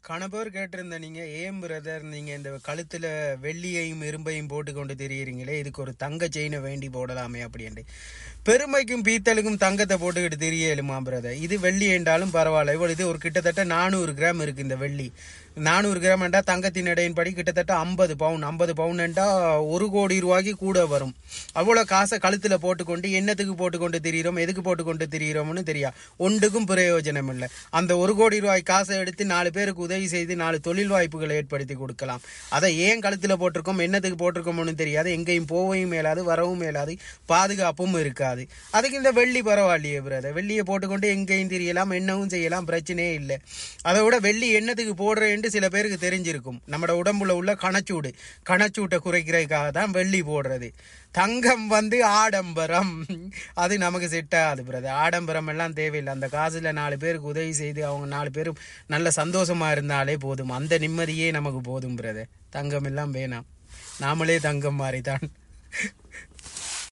கணவர் கேட்டிருந்த நீங்க ஏன் பிரதர் நீங்க இந்த கழுத்துல வெள்ளியையும் இரும்பையும் போட்டு கொண்டு திரியிறீங்களே இதுக்கு ஒரு தங்க செயினை வேண்டி போடலாமே அப்படின்ட்டு பெருமைக்கும் பீத்தலுக்கும் தங்கத்தை போட்டுக்கிட்டு தெரியலுமா பிரதர் இது வெள்ளி என்றாலும் பரவாயில்ல இவ்வளவு இது ஒரு கிட்டத்தட்ட நானூறு கிராம் இருக்கு இந்த வெள்ளி நானூறு கிராம் என்றா தங்கத்தின் இடையின்படி கிட்டத்தட்ட ஐம்பது பவுன் ஐம்பது பவுன் என்றா ஒரு கோடி ரூபாய்க்கு கூட வரும் அவ்வளோ காசை கழுத்துல போட்டுக்கொண்டு என்னத்துக்கு போட்டுக்கொண்டு திரியிறோம் எதுக்கு போட்டுக்கொண்டு திரியிறோம்னு தெரியா ஒன்றுக்கும் பிரயோஜனம் இல்லை அந்த ஒரு கோடி ரூபாய் காசை எடுத்து நாலு பேருக்கு உதவி செய்து நாலு தொழில் வாய்ப்புகளை ஏற்படுத்தி கொடுக்கலாம் அதை ஏன் கழுத்துல போட்டிருக்கோம் என்னத்துக்கு போட்டிருக்கோம்னு தெரியாது எங்கேயும் போகவும் மேலாது வரவும் மேலாது பாதுகாப்பும் இருக்காது அதுக்கு இந்த வெள்ளி பரவாயில்லையே பிரதர் வெள்ளியை போட்டுக்கொண்டு எங்கேயும் தெரியலாம் என்னவும் செய்யலாம் பிரச்சனையே இல்லை அதை விட வெள்ளி என்னத்துக்கு போடுறேன்ட்டு சில பேருக்கு தெரிஞ்சிருக்கும் நம்மட உடம்புல உள்ள கணச்சூடு கணச்சூட்டை குறைக்கிறதுக்காக தான் வெள்ளி போடுறது தங்கம் வந்து ஆடம்பரம் அது நமக்கு செட் ஆகாது பிரதர் ஆடம்பரம் எல்லாம் தேவையில்லை அந்த காசுல நாலு பேருக்கு உதவி செய்து அவங்க நாலு பேரும் நல்ல சந்தோஷமா இருந்தாலே போதும் அந்த நிம்மதியே நமக்கு போதும் பிரதர் தங்கம் எல்லாம் வேணாம் நாமளே தங்கம் மாதிரி தான்